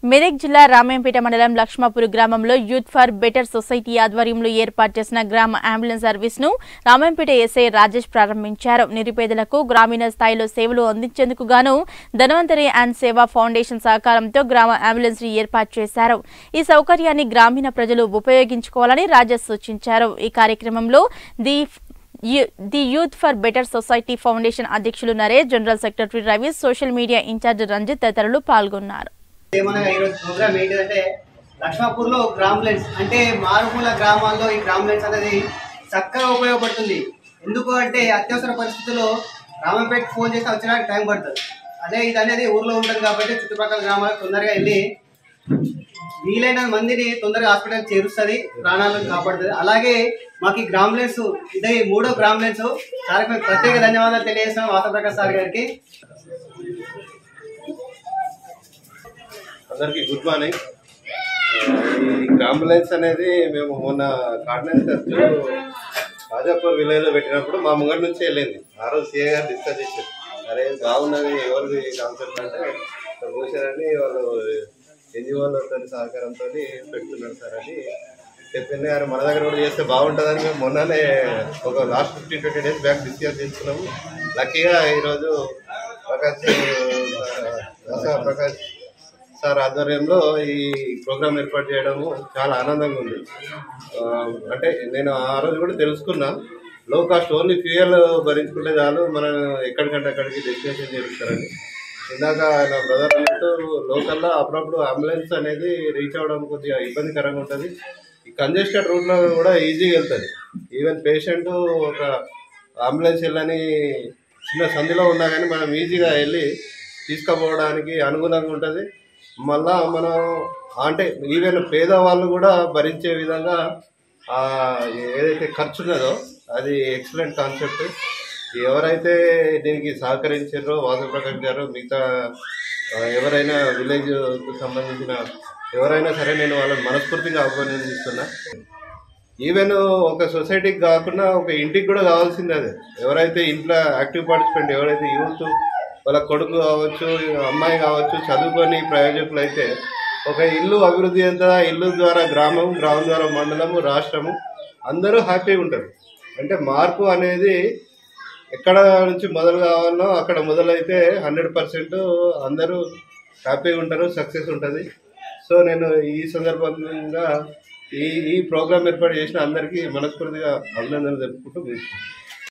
మెదక్ జిల్లా రామాయంపేట మండలం లక్ష్మాపూర్ గ్రామంలో యూత్ ఫర్ బెటర్ సొసైటీ ఆధ్వర్యంలో ఏర్పాటు చేసిన గ్రామ అంబులెన్స్ సర్వీస్ ను రామాయంపేట ఎస్ఐ రాజేష్ ప్రారంభించారు నిరుపేదలకు గ్రామీణ స్థాయిలో సేవలు అందించేందుకు గాను ధన్వంతరి అండ్ సేవా ఫౌండేషన్ సహకారంతో గ్రామ అంబులెన్స్ ని ఏర్పాటు చేశారు ఈ సౌకర్యాన్ని గ్రామీణ ప్రజలు ఉపయోగించుకోవాలని రాజేష్ సూచించారు ఈ కార్యక్రమంలో the you- the youth for better society foundation అధ్యక్షులు Naresh general secretary Ravi social media incharge Ranjit తదితరులు పాల్గొన్నారు ఏమనగా ఈరోజు ప్రోగ్రామ్ ఏంటిదంటే లక్ష్మాపూర్లో గ్రామ్లెన్స్ అంటే మారుమూల గ్రామాల్లో ఈ గ్రామ్లెన్స్ అనేది చక్కగా ఉపయోగపడుతుంది ఎందుకు అంటే అత్యవసర పరిస్థితుల్లో రామంపేట ఫోన్ చేస్తే వచ్చడానికి టైం పడుతుంది అదే ఇది అనేది ఊర్లో ఉంటుంది కాబట్టి చుట్టుపక్కల గ్రామాలకు తొందరగా వెళ్ళి వీలైన మందిని తొందరగా హాస్పిటల్ చేరుస్తుంది ప్రాణాలను కాపాడుతుంది అలాగే మాకు ఈ గ్రామ్లెన్స్ ఇదే ఈ మూడో గ్రామ్లెన్స్ సార్కి మేము ప్రత్యేక ధన్యవాదాలు తెలియజేస్తున్నాం వాసప్రకాష్ సార్ గారికి అందరికీ గుడ్ మార్నింగ్ ఈ అంబులెన్స్ అనేది మేము మొన్న కార్డినెన్స్ ఖర్చు రాజాపూర్ విలేజ్ లో పెట్టినప్పుడు మా ముంగటి నుంచి వెళ్ళింది ఆ రోజు సీఏ గారు డిస్కస్ చేశారు అరే బాగున్నది ఎవరిది కాన్సెప్ట్ అంటే ఇక్కడ పోసారని వాళ్ళు ఎన్జిఓలతో సహకారంతో పెడుతున్నారు సార్ అని చెప్పింది గారు మన దగ్గర కూడా చేస్తే బాగుంటుందని మేము మొన్ననే ఒక last fifteen twenty days back discuss చేసుకున్నాము లక్కీగా ఈరోజు ప్రకాష్ ఆ, ప్రకాష్ సార్ ఆధ్వర్యంలో ఈ ప్రోగ్రామ్ ఏర్పాటు చేయడము చాలా ఆనందంగా ఉంది ఆ, అంటే నేను ఆ రోజు కూడా తెలుసుకున్నా లో కాస్ట్ ఓన్లీ ఫ్యూయల్ భరించుకుంటే చాలు మనం ఎక్కడికంటే అక్కడికి డెస్టినేషన్ చేరుస్తారని ఇందాక నా బ్రదర్ అన్నట్టు లోకల్లో అప్పుడప్పుడు అంబులెన్స్ అనేది రీచ్ అవ్వడం కొద్దిగా ఇబ్బందికరంగా ఉంటుంది ఈ కంజెస్టెడ్ రూట్లో కూడా ఈజీగా వెళ్తుంది ఈవెన్ పేషెంట్ ఒక అంబులెన్స్ వెళ్ళని చిన్న సంధిలో ఉన్నా కానీ మనం ఈజీగా వెళ్ళి తీసుకుపోవడానికి అనుగుణంగా ఉంటుంది మళ్ళా మనం అంటే ఈవెన్ పేదవాళ్ళు కూడా భరించే విధంగా ఆ, ఏదైతే ఖర్చు ఉన్నదో అది ఎక్సలెంట్ కాన్సెప్ట్ ఎవరైతే దీనికి సహకరించారో వాసప్రకాష్ గారు మిగతా ఆ, ఎవరైనా విలేజ్ సంబంధించిన ఎవరైనా సరే నేను వాళ్ళని మనస్ఫూర్తిగా ఆహ్వానిస్తున్నా ఈవెన్ ఒక సొసైటీకి కాకుండా ఒక ఇంటికి కూడా కావాల్సింది అదే ఎవరైతే ఇంట్లో యాక్టివ్ పార్టిసిపెంట్ ఎవరైతే యూత్ వాళ్ళ కొడుకు కావచ్చు అమ్మాయి కావచ్చు చదువుకొని ప్రయోజకులు అయితే ఒక ఇల్లు అభివృద్ధి చెందుతుందా ఇల్లు ద్వారా గ్రామం గ్రామం ద్వారా మండలము రాష్ట్రము అందరూ హ్యాపీగా ఉంటారు అంటే మార్పు అనేది ఎక్కడ నుంచి మొదలు కావాలో అక్కడ మొదలైతే హండ్రెడ్ పర్సెంట్ అందరూ హ్యాపీగా ఉంటారు సక్సెస్ ఉంటుంది సో నేను ఈ సందర్భంగా ఈ ఈ ప్రోగ్రామ్ ఏర్పాటు చేసిన అందరికీ మనస్ఫూర్తిగా అభినందనలు తెలుపుకుంటూ ముగిస్తున్నాను.